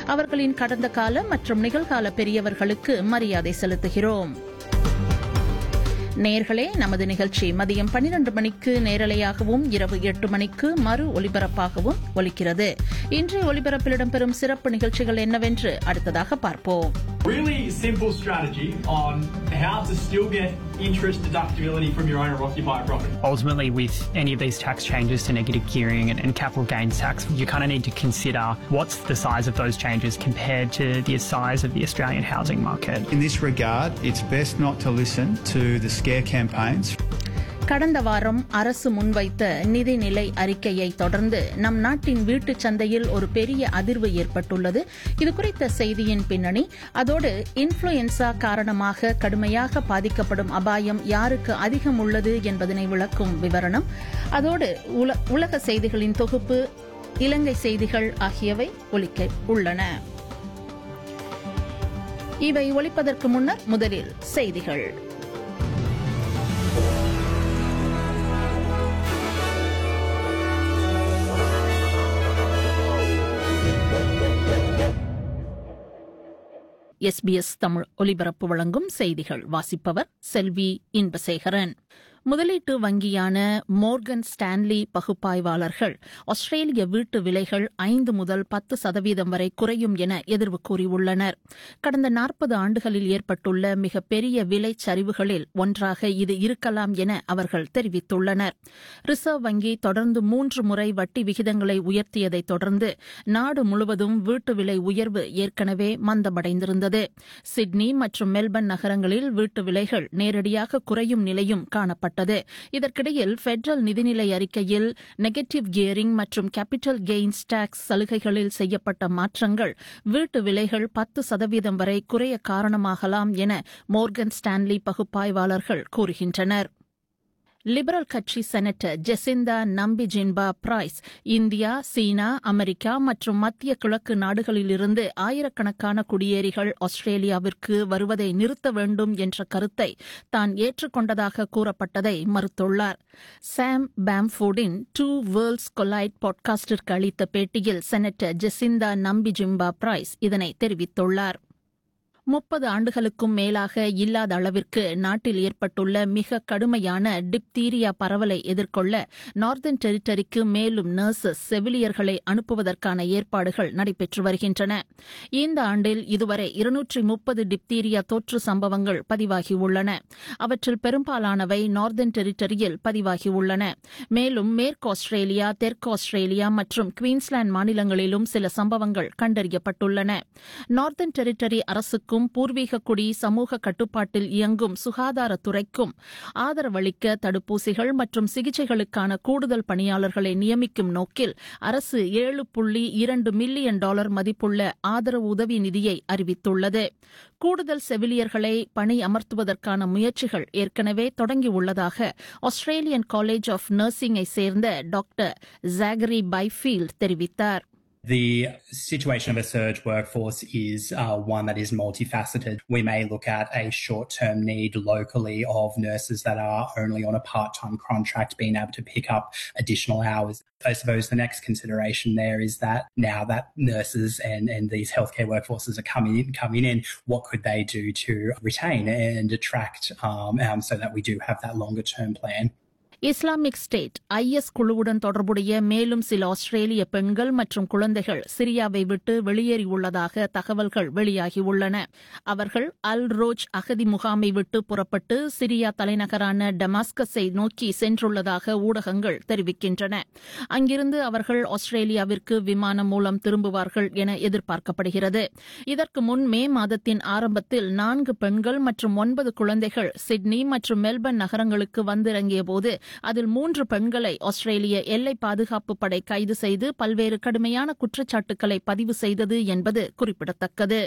அவர்களின் கடந்த கால மற்றும் நிகழ்கால பெரியவர்களுக்கு மரியாதை செலுத்துகிறோம் நேர்களே நமது நிகழ்ச்சி மதியம் பன்னிரண்டு மணிக்கு நேரலையாகவும் இரவு எட்டு மணிக்கு மறு ஒலிபரப்பாகவும் ஒலிக்கிறது இன்றைய ஒலிபரப்பில் இடம்பெறும் சிறப்பு நிகழ்ச்சிகள் என்னவென்று அடுத்ததாக பார்ப்போம் Really simple strategy on how to still get interest deductibility from your owner occupier property. ultimately with any of these tax changes to negative gearing and, and capital gains tax, you kind of need to consider what's the size of those changes compared to the size of the Australian housing market. In this regard, it's best not to listen to the scare campaigns. கடந்த வாரம் அரசு முன்வைத்த நிதிநிலை அறிக்கையை தொடர்ந்து நம் நாட்டின் வீட்டுச் சந்தையில் ஒரு பெரிய அதிர்வு ஏற்பட்டுள்ளது இதுகுறித்த செய்தியின் பின்னணி அதோடு இன்ஃபுளுயன்சா காரணமாக கடுமையாக பாதிக்கப்படும் அபாயம் யாருக்கு அதிகம் உள்ளது என்பதனை விளக்கும் விவரணம் அதோடு உல- உலக செய்திகளின் தொகுப்பு இலங்கை செய்திகள் ஆகியவை ஒலிக்க உள்ளன இவை ஒலிப்பதற்கு முன்னர் முதலில் செய்திகள் எஸ்பிஎஸ் தமிழ் ஒலிபரப்பு வழங்கும் செய்திகள் வாசிப்பவர் செல்வி இன்பசேகரன் முதலீட்டு வங்கியான மோர்கன் ஸ்டான்லி பகுப்பாய்வாளர்கள் ஆஸ்திரேலிய வீட்டு விலைகள் ஐந்து முதல் பத்து சதவீதம் வரை குறையும் என எதிர்வு கூறியுள்ளனர் கடந்த நாற்பது ஆண்டுகளில் ஏற்பட்டுள்ள மிகப்பெரிய விலை சரிவுகளில் ஒன்றாக இது இருக்கலாம் என அவர்கள் தெரிவித்துள்ளனர் ரிசர்வ் வங்கி தொடர்ந்து மூன்று முறை வட்டி விகிதங்களை உயர்த்தியதைத் தொடர்ந்து நாடு முழுவதும் வீட்டு விலை உயர்வு ஏற்கனவே மந்தமடைந்திருந்தது சிட்னி மற்றும் மெல்பர்ன் நகரங்களில் வீட்டு விலைகள் நேரடியாக குறையும் நிலையும் காணப்பட்டது இதற்கிடையில் பெடரல் நிதிநிலை அறிக்கையில் நெகட்டிவ் கியரிங் மற்றும் கேபிட்டல் கெய்ன்ஸ் டாக்ஸ் சலுகைகளில் செய்யப்பட்ட மாற்றங்கள் வீட்டு விலைகள் பத்து சதவீதம் வரை குறைய காரணமாகலாம் என மோர்கன் ஸ்டான்லி பகுப்பாய்வாளர்கள் கூறுகின்றனர் லிபரல் கட்சி senator Jacinta Nampijinpa Price India சீனா அமெரிக்கா மற்றும் மத்திய கிழக்கு நாடுகளிலிருந்து ஆயிரக்கணக்கான குடியேறிகள் ஆஸ்திரேலியாவிற்கு வருவதை நிறுத்த வேண்டும் என்ற கருத்தை தான் ஏற்றுக்கொண்டதாக கூறப்பட்டதை மறுத்துள்ளார் சாம் பாம்ஃபோர்டின் டூ வேர்ல்ட்ஸ் கொலைட் பாட்காஸ்டிற்கு அளித்த பேட்டியில் செனட்டர் ஜெசிந்தா நம்பி ஜிம்பா பிரைஸ் இதனை தெரிவித்துள்ளார் முப்பது ஆண்டுகளுக்கும் மேலாக இல்லாத அளவிற்கு நாட்டில் ஏற்பட்டுள்ள மிக கடுமையான டிப்தீரியா பரவலை எதிர்கொள்ள நார்தன் டெரிட்டரிக்கு மேலும் நர்சஸ் செவிலியர்களை அனுப்புவதற்கான ஏற்பாடுகள் நடைபெற்று வருகின்றன இந்த ஆண்டில் இதுவரை இருநூற்றி முப்பது டிப்தீரியா தொற்று சம்பவங்கள் பதிவாகியுள்ளன அவற்றில் பெரும்பாலானவை நார்தன் டெரிட்டரியில் பதிவாகியுள்ளன மேலும் மேற்கு ஆஸ்திரேலியா தெற்கு ஆஸ்திரேலியா மற்றும் குயின்ஸ்லாந்து மாநிலங்களிலும் சில சம்பவங்கள் கண்டறியப்பட்டுள்ளன நார்தன் டெரிட்டரி அரசுக்கும் பூர்வீக குடி சமூக கட்டுப்பாட்டில் இயங்கும் சுகாதாரத்துறைக்கும் ஆதரவளிக்க தடுப்பூசிகள் மற்றும் சிகிச்சைகளுக்கான கூடுதல் பணியாளர்களை நியமிக்கும் நோக்கில் அரசு ஏழு புள்ளி இரண்டு மில்லியன் டாலர் மதிப்புள்ள ஆதரவு உதவி நிதியை அறிவித்துள்ளது கூடுதல் செவிலியர்களை பணி அமர்த்துவதற்கான முயற்சிகள் ஏற்கனவே தொடங்கியுள்ளதாக ஆஸ்திரேலியன் காலேஜ் ஆஃப் நர்சிங்கை சேர்ந்த டாக்டர் ஜாகரி பைஃபீல்ட் தெரிவித்தார் The situation of a surge workforce is uh, one that is multifaceted. We may look at a short term need locally of nurses that are only on a part time contract being able to pick up additional hours. I suppose the next consideration there is that now that nurses and, and these healthcare workforces are coming in, coming in, what could they do to retain and attract um, um, so that we do have that longer term plan? Islamic State IS குழுவுடன் தொடர்புடைய மேலும் சில ஆஸ்திரேலிய பெண்கள் மற்றும் குழந்தைகள் சிரியாவை விட்டு வெளியேறியுள்ளதாக தகவல்கள் வெளியாகியுள்ளன அவர்கள் அல் ரோஜ் அகதி முகாமை விட்டு புறப்பட்டு சிரியா தலைநகரான டமாஸ்கஸை நோக்கி சென்றுள்ளதாக ஊடகங்கள் தெரிவிக்கின்றன அங்கிருந்து அவர்கள் ஆஸ்திரேலியாவிற்கு விமானம் மூலம் திரும்புவார்கள் என எதிர்பார்க்கப்படுகிறது இதற்கு முன் மே மாதத்தின் ஆரம்பத்தில் நான்கு பெண்கள் மற்றும் ஒன்பது குழந்தைகள் சிட்னி மற்றும் மெல்பர்ன் நகரங்களுக்கு வந்திறங்கியபோது அதில் மூன்று பெண்களை ஆஸ்திரேலிய எல்லை பாதுகாப்பு படை கைது செய்து பல்வேறு கடுமையான குற்றச்சாட்டுகளை பதிவு செய்தது என்பது குறிப்பிடத்தக்கது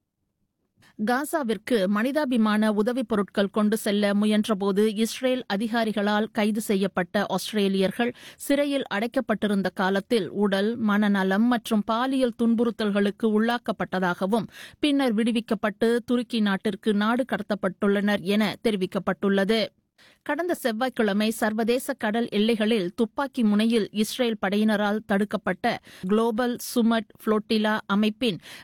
காசாவிற்கு மனிதாபிமான உதவிப் பொருட்கள் கொண்டு செல்ல முயன்றபோது இஸ்ரேல் அதிகாரிகளால் கைது செய்யப்பட்ட ஆஸ்திரேலியர்கள் சிறையில் அடைக்கப்பட்டிருந்த காலத்தில் உடல் மனநலம் மற்றும் பாலியல் துன்புறுத்தல்களுக்கு உள்ளாக்கப்பட்டதாகவும் பின்னர் விடுவிக்கப்பட்டு துருக்கி நாட்டிற்கு நாடு கடத்தப்பட்டுள்ளனர் என தெரிவிக்கப்பட்டுள்ளது கடந்த செவ்வாய்க்கிழமை சர்வதேச கடல் எல்லைகளில் துப்பாக்கி முனையில் இஸ்ரேல் படையினரால் தடுக்கப்பட்ட குளோபல் சுமட் புளோட்டிலா அமைப்பின்